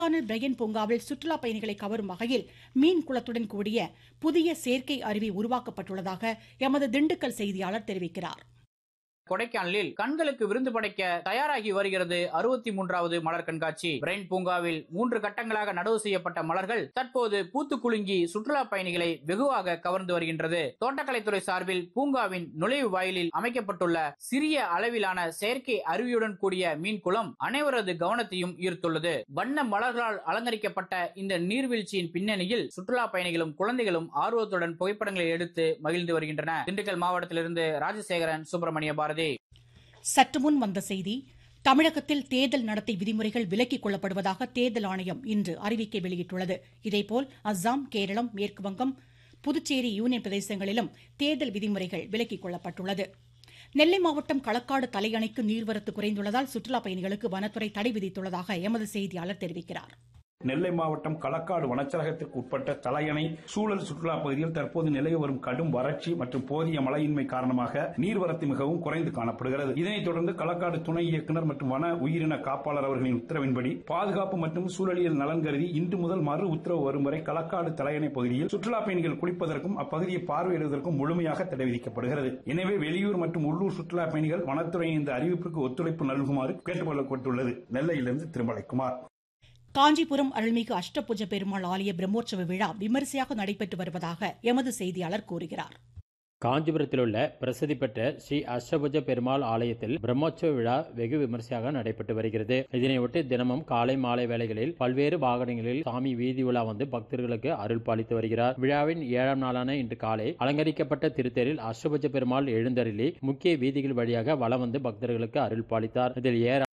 Kodaikanal Brian பூங்காவில் சுற்றுலா பயணிகளை கவரும் வகையில் மீன் குளத்துடன் கூடிய புதிய செயற்கை அருவி உருவாக்கப்பட்டுள்ளதாக எமது திண்டுக்கல் செய்தியாளர் தெரிவிக்கிறார் கொடைக்கானலில் கண்களுக்கு விருந்து படைக்க தயாராகி வருகிறது அறுபத்தி மூன்றாவது மலர் கண்காட்சி பிரெயின் பூங்காவில் மூன்று கட்டங்களாக நடவு செய்யப்பட்ட மலர்கள் தற்போது பூத்து குலுங்கி சுற்றுலா பயணிகளை வெகுவாக கவர்ந்து வருகின்றது தோட்டக்கலைத்துறை சார்பில் பூங்காவின் நுழைவு வாயிலில் அமைக்கப்பட்டுள்ள சிறிய அளவிலான செயற்கை அருவியுடன் கூடிய மீன் குளம் அனைவரது கவனத்தையும் ஈர்த்துள்ளது வண்ண மலர்களால் அலங்கரிக்கப்பட்ட இந்த நீர்வீழ்ச்சியின் பின்னணியில் சுற்றுலா பயணிகளும் குழந்தைகளும் ஆர்வத்துடன் புகைப்படங்களை எடுத்து மகிழ்ந்து வருகின்றன திண்டுக்கல் மாவட்டத்திலிருந்து ராஜசேகரன் சுப்பிரமணிய பாரதி சற்று முன் வந்த செய்தி தமிழகத்தில் தேர்தல் நடத்தை விதிமுறைகள் விலக்கிக் கொள்ளப்படுவதாக தேர்தல் ஆணையம் இன்று அறிவிக்கை வெளியிட்டுள்ளது இதேபோல் அஸ்ஸாம் கேரளம் மேற்குவங்கம் புதுச்சேரி யூனியன் பிரதேசங்களிலும் தேர்தல் விதிமுறைகள் விலக்கிக் கொள்ளப்பட்டுள்ளது நெல்லை மாவட்டம் களக்காடு தலையணைக்கு நீர்வரத்து குறைந்துள்ளதால் சுற்றுலாப் பயணிகளுக்கு வனத்துறை தடை விதித்துள்ளதாக எமது செய்தியாளர் தெரிவிக்கிறார் நெல்லை மாவட்டம் களக்காடு வனச்சரகத்திற்கு உட்பட்ட தலையணை சூழல் சுற்றுலா பகுதியில் தற்போது நிலவி வரும் கடும் வறட்சி மற்றும் போதிய மழையின்மை காரணமாக நீர்வரத்து மிகவும் குறைந்து காணப்படுகிறது இதனைத் தொடர்ந்து களக்காடு துணை இயக்குநர் மற்றும் வன உயிரின காப்பாளர் அவர்களின் உத்தரவின்படி பாதுகாப்பு மற்றும் சூழலியல் நலன் கருதி இன்று முதல் மறு உத்தரவு வரும் வரை களக்காடு தலையணை பகுதியில் சுற்றுலா பயணிகள் குளிப்பதற்கும் அப்பகுதியை பார்வையிடுவதற்கும் முழுமையாக தடை விதிக்கப்படுகிறது எனவே வெளியூர் மற்றும் உள்ளூர் சுற்றுலா பயணிகள் வனத்துறையின் இந்த அறிவிப்புக்கு ஒத்துழைப்பு நல்குமாறு கேட்டுக்கொள்ளப்பட்டுள்ளது நெல்லையிலிருந்து திருமலைக்குமார் காஞ்சிபுரம் அருள்மிகு அஷ்டபுஜ பெருமாள் ஆலய பிரம்மோற்சவ விழா விமரிசையாக நடைபெற்று வருவதாக எமது செய்தியாளர் கூறுகிறார் காஞ்சிபுரத்தில் உள்ள பிரசித்தி பெற்ற ஸ்ரீ அஷ்டபுஜ பெருமாள் ஆலயத்தில் பிரம்மோற்சவ விழா வெகு விமர்சையாக நடைபெற்று வருகிறது இதனையொட்டி தினமும் காலை மாலை வேளைகளில் பல்வேறு வாகனங்களில் சாமி வீதி உலா வந்து பக்தர்களுக்கு அருள் பாலித்து வருகிறார் விழாவின் ஏழாம் நாளான இன்று காலை அலங்கரிக்கப்பட்ட திருத்தேரில் அஷ்டபுஜ பெருமாள் எழுந்தருளி முக்கிய வீதிகள் வழியாக வலம் வந்து பக்தர்களுக்கு அருள் பாலித்தார் இதில் ஏற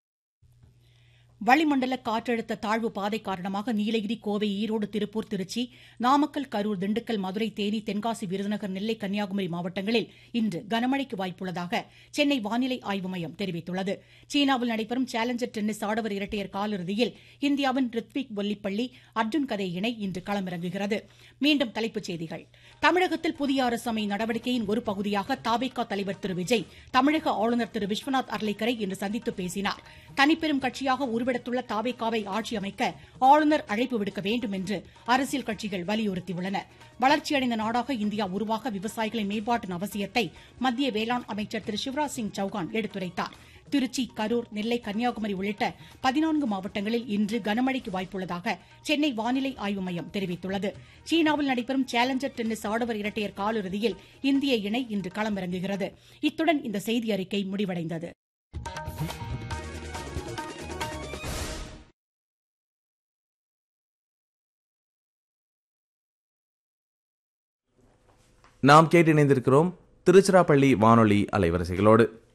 வளிமண்டல காற்றழுத்த தாழ்வு பாதை காரணமாக நீலகிரி கோவை ஈரோடு திருப்பூர் திருச்சி நாமக்கல் கரூர் திண்டுக்கல் மதுரை தேனி தென்காசி விருதுநகர் நெல்லை கன்னியாகுமரி மாவட்டங்களில் இன்று கனமழைக்கு வாய்ப்புள்ளதாக சென்னை வானிலை ஆய்வு மையம் தெரிவித்துள்ளது சீனாவில் நடைபெறும் சேலஞ்சர் டென்னிஸ் ஆடவர் இரட்டையர் காலிறுதியில் இந்தியாவின் ரித்விக் பொல்லிப்பள்ளி அர்ஜுன் கதை இணை இன்று களமிறங்குகிறது மீண்டும் தலைப்புச் செய்திகள் தமிழகத்தில் புதிய அரசு அமை நடவடிக்கையின் ஒரு பகுதியாக தாபேகா தலைவர் திரு விஜய் தமிழக ஆளுநர் திரு விஸ்வநாத் அர்லேக்கரை இன்று சந்தித்து பேசினார் தனிப்பெரும் கட்சியாக உருவெடுத்துள்ள தாவேக்காவை ஆட்சி அமைக்க ஆளுநர் அழைப்பு விடுக்க வேண்டும் என்று அரசியல் கட்சிகள் வலியுறுத்தியுள்ளன வளர்ச்சியடைந்த நாடாக இந்தியா உருவாக விவசாயிகளின் மேம்பாட்டின் அவசியத்தை மத்திய வேளாண் அமைச்சர் திரு சிவராஜ் சிங் சௌகான் எடுத்துரைத்தார் திருச்சி கரூர் நெல்லை கன்னியாகுமரி உள்ளிட்ட பதினான்கு மாவட்டங்களில் இன்று கனமழைக்கு வாய்ப்புள்ளதாக சென்னை வானிலை ஆய்வு மையம் தெரிவித்துள்ளது சீனாவில் நடைபெறும் சேலஞ்சர் டென்னிஸ் ஆடவர் இரட்டையர் காலிறுதியில் இந்திய இணை இன்று களமிறங்குகிறது இத்துடன் இந்த செய்தி அறிக்கை முடிவடைந்தது நாம் கேட்டு இணைந்திருக்கிறோம் திருச்சிராப்பள்ளி வானொலி அலைவரிசைகளோடு